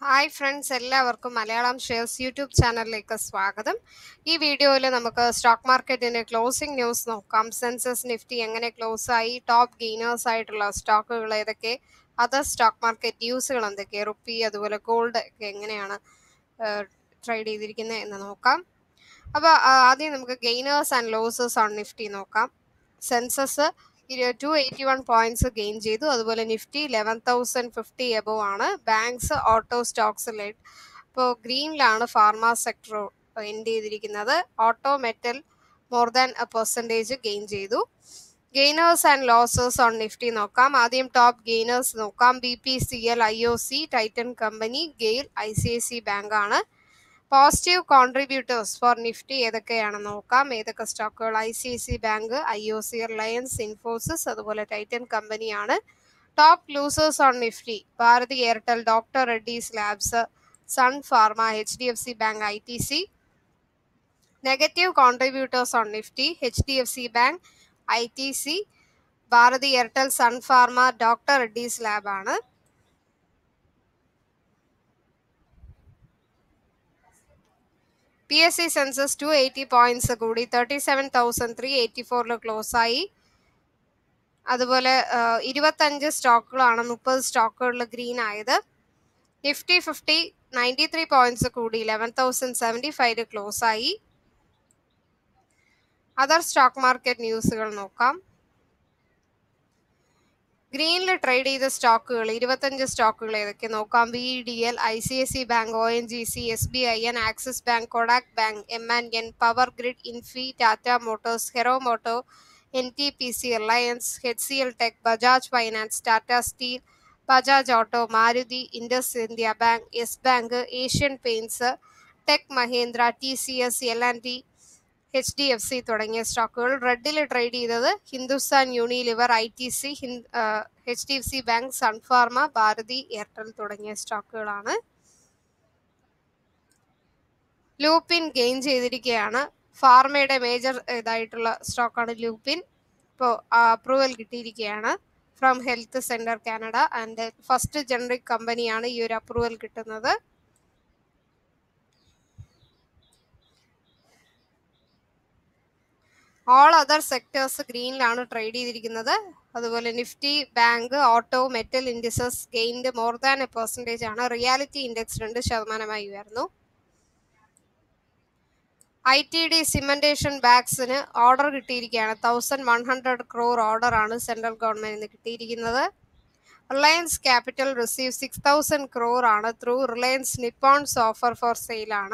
hi friends എല്ലാവർക്കും Malayalam shares YouTube ചാനലിലേക്ക് സ്വാഗതം ഈ വീഡിയോയിൽ നമുക്ക് സ്റ്റോക്ക് മാർക്കറ്റിന്റെ ക്ലോസിംഗ് ന്യൂസ് നോക്കാം സെൻസസ് നിഫ്റ്റി എങ്ങനെ ക്ലോസ് ആയി ടോപ്പ് ഗെയിനേഴ്സ് ആയിട്ടുള്ള സ്റ്റോക്കുകൾ ഏതൊക്കെ അതർ സ്റ്റോക്ക് മാർക്കറ്റ് ന്യൂസുകൾ എന്തൊക്കെ റുപ്പി അതുപോലെ ഗോൾഡ് ഒക്കെ എങ്ങനെയാണ് ട്രേഡ് ചെയ്തിരിക്കുന്നത് എന്ന് നോക്കാം അപ്പോൾ ആദ്യം നമുക്ക് gainers and losses on Nifty നോക്കാം Sensex two eighty one points gain ചെയ്തു അതുപോലെ Nifty eleven thousand fifty above ആണ് ബാങ്ക്സ് ഓട്ടോ സ്റ്റോക്സ് ലെഡ് ഇപ്പോൾ ഗ്രീനിലാണ് ഫാർമ സെക്ടർ എൻഡ് ചെയ്തിരിക്കുന്നത് auto metal more than a percentage gain ചെയ്തു gainers and losers on Nifty നോക്കാം ആദ്യം ടോപ്പ് ഗെയിനേഴ്സ് നോക്കാം B P C L I O C Titan company GAIL I C I C bank ആണ് positive contributors four Nifty ഏതൊക്കെയാണെന്ന് നോക്കാം ഏതൊക്കെ സ്റ്റോക്കുകൾ I C I C bank I O C Reliance Infosys അതുപോലെ Titan കമ്പനിയാണ് top losers on Nifty Bharti Airtel doctor Reddy's labs Sun Pharma H D F C bank I T C negative contributors on Nifty H D F C bank I T C Bharti Airtel Sun Pharma doctor Reddy's lab ആണ് P S C Sensex two eighty points കൂടി thirty seven thousand three eighty ഫോറിൽ close ആയി അതുപോലെ ഇരുപത്തഞ്ച് സ്റ്റോക്കുകളാണ് മുപ്പത് സ്റ്റോക്കുകളിൽ green ആയത് Nifty fifty ninety three points കൂടി eleven thousand seventy five close ആയി അതർ സ്റ്റോക്ക് മാർക്കറ്റ് ന്യൂസുകൾ നോക്കാം ഗ്രീനിൽ ട്രേഡ് ചെയ്ത സ്റ്റോക്കുകൾ ഇരുപത്തഞ്ച് സ്റ്റോക്കുകൾ ഏതൊക്കെ നോക്കാം V D L I C S C bank O N G C S B I N Axis bank Kotak bank M and N power grid Infy Tata Motors Hero Moto N T P C Reliance H C L tech Bajaj finance Tata steel Bajaj auto Maruti Indus India bank yes bank Asian paints tech Mahindra T C S L and T H D F C തുടങ്ങിയ സ്റ്റോക്കുകൾ റെഡിൽ trade ചെയ്തത് Hindustan Unilever I T C H D F C bank Sun Pharma Bharti Airtel തുടങ്ങിയ സ്റ്റോക്കുകളാണ് Lupin gain ചെയ്തിരിക്കുകയാണ് ഫാർമയുടെ major ഇതായിട്ടുള്ള സ്റ്റോക്കാണ് ലൂപ്പിൻ ഇപ്പോൾ അപ്രൂവൽ കിട്ടിയിരിക്കുകയാണ് from health centre Canada and first generic കമ്പനിയാണ് ഈ ഒരു അപ്രൂവൽ കിട്ടുന്നത് ഓൾ അതർ സെക്ടേഴ്സ് ഗ്രീനിലാണ് ട്രേഡ് ചെയ്തിരിക്കുന്നത് അതുപോലെ Nifty bank auto metal indices gained more than a percentage ആണ് റിയാലിറ്റി ഇൻഡെക്സ് രണ്ട് ശതമാനമായി ഉയർന്നു ഐ ടി ഡി സിമെന്റേഷൻ ബാഗ്സിന് ഓർഡർ കിട്ടിയിരിക്കുകയാണ് thousand one hundred crore order ആണ് സെൻട്രൽ ഗവൺമെന്റിന് കിട്ടിയിരിക്കുന്നത് Reliance capital receive six thousand crore ആണ് through Reliance Nippon's offer for sale ആണ്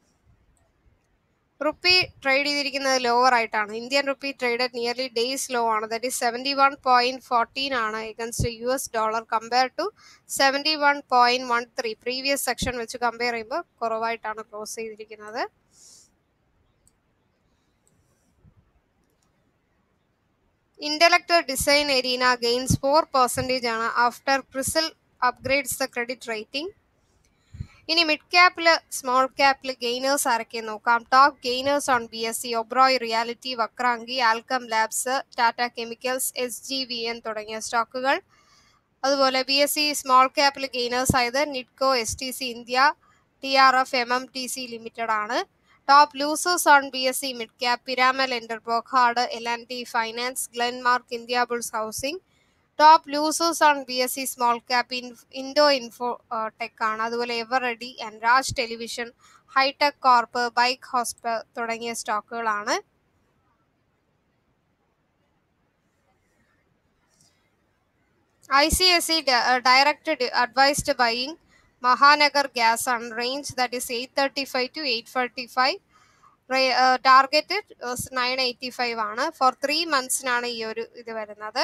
റുപ്പി ട്രേഡ് ചെയ്തിരിക്കുന്നത് ലോവർ ആയിട്ടാണ് Indian rupee traded nearly day's low ആണ് that is seventy one point fourteen ആണ് against U S dollar compare to seventy one point one three previous section വെച്ച് compare ചെയ്യുമ്പോൾ കുറവായിട്ടാണ് close ചെയ്തിരിക്കുന്നത് intellectual design arena gains four percentage ആണ് after CRISIL upgrades the credit rating ഇനി mid ക്യാപ്പിൽ small ക്യാപ്പിൽ gainers ആരൊക്കെ നോക്കാം top gainers on B S C Oberoi reality Vakrangee Alkem labs Tata chemicals S G V N തുടങ്ങിയ സ്റ്റോക്കുകൾ അതുപോലെ ബി എസ് സി സ്മോൾ ക്യാപ്പിൽ ഗെയിനേഴ്സ് ആയത് Nitco S T C India T R F M M T C limited ആണ് top losers on B S C mid cap Piramal എന്റർബോക്കാർഡ് L and T finance Glenmark India bulls housing top losers on B S C small cap Indo info tech ആണ് അതുപോലെ ever ready and Raj television hitech corp bike ഹോസ്പ തുടങ്ങിയ സ്റ്റോക്കുകളാണ് I C S C direct advised buying Mahanagar gas ആണ് range that is eight thirty five to eight forty five target nine eighty five ആണ് for three മന്ത്സിനാണ് ഈ ഒരു ഇത് വരുന്നത്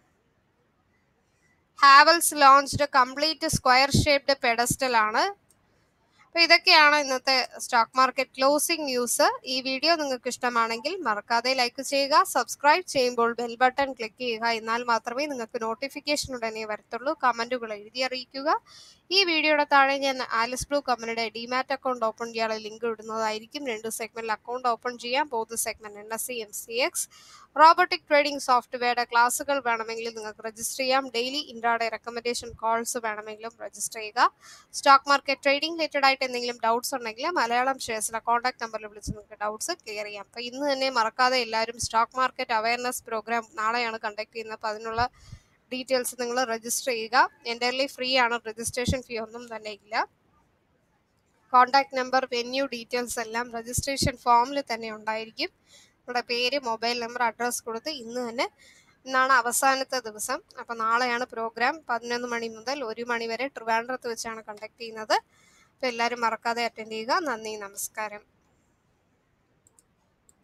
Havells launched complete square shaped pedestal ആണ് അപ്പോൾ ഇതൊക്കെയാണ് ഇന്നത്തെ സ്റ്റോക്ക് മാർക്കറ്റ് ക്ലോസിംഗ് ന്യൂസ് ഈ വീഡിയോ നിങ്ങൾക്ക് ഇഷ്ടമാണെങ്കിൽ മറക്കാതെ ലൈക്ക് ചെയ്യുക സബ്സ്ക്രൈബ് ചെയ്യുമ്പോൾ ബെൽ ബട്ടൺ ക്ലിക്ക് ചെയ്യുക എന്നാൽ മാത്രമേ നിങ്ങൾക്ക് നോട്ടിഫിക്കേഷൻ ഉടനെ വരത്തുള്ളൂ കമൻറ്റുകൾ എഴുതി അറിയിക്കുക ഈ വീഡിയോയുടെ താഴെ ഞാൻ ആലിസ് ബ്ലൂ കമ്പനിയുടെ ഡിമാറ്റ് അക്കൗണ്ട് ഓപ്പൺ ചെയ്യാനുള്ള ലിങ്ക് ഇടുന്നതായിരിക്കും രണ്ട് സെഗ്മെന്റിൽ അക്കൗണ്ട് ഓപ്പൺ ചെയ്യാം both segment N S C M C X robotic trading സോഫ്റ്റ്വെയറുടെ ക്ലാസ്സുകൾ വേണമെങ്കിൽ നിങ്ങൾക്ക് രജിസ്റ്റർ ചെയ്യാം ഡെയിലി ഇൻട്രാഡേ റെക്കമെൻഡേഷൻ കോൾസ് വേണമെങ്കിലും രജിസ്റ്റർ ചെയ്യുക സ്റ്റോക്ക് മാർക്കറ്റ് ട്രേഡിംഗ് റിലേറ്റഡ് ആയിട്ട് എന്തെങ്കിലും ഡൗട്ട്സ് ഉണ്ടെങ്കിൽ മലയാളം ഷെയർസിലെ കോൺടാക്ട് നമ്പറിൽ വിളിച്ച് നിങ്ങൾക്ക് ഡൗട്ട്സ് ക്ലിയർ ചെയ്യാം അപ്പോൾ ഇന്ന് തന്നെ മറക്കാതെ എല്ലാവരും സ്റ്റോക്ക് മാർക്കറ്റ് അവയർനെസ് പ്രോഗ്രാം നാളെയാണ് കണ്ടക്ട് ചെയ്യുന്നത് അപ്പോൾ അതിനുള്ള ഡീറ്റെയിൽസ് നിങ്ങൾ രജിസ്റ്റർ ചെയ്യുക എൻ്റയർലി ഫ്രീ ആണ് രജിസ്ട്രേഷൻ ഫീ ഒന്നും തന്നെ ഇല്ല കോൺടാക്ട് നമ്പർ വെന്യൂ ഡീറ്റെയിൽസ് എല്ലാം രജിസ്ട്രേഷൻ ഫോമിൽ തന്നെ ഉണ്ടായിരിക്കും നമ്മുടെ പേര് മൊബൈൽ നമ്പർ അഡ്രസ്സ് കൊടുത്ത് ഇന്ന് തന്നെ ഇന്നാണ് അവസാനത്തെ ദിവസം അപ്പോൾ നാളെയാണ് പ്രോഗ്രാം പതിനൊന്ന് മണി മുതൽ ഒരു മണി വരെ ട്രിവാൻഡ്രത്ത് വെച്ചാണ് കണ്ടക്ട് ചെയ്യുന്നത് അപ്പോൾ എല്ലാവരും മറക്കാതെ അറ്റൻഡ് ചെയ്യുക നന്ദി നമസ്കാരം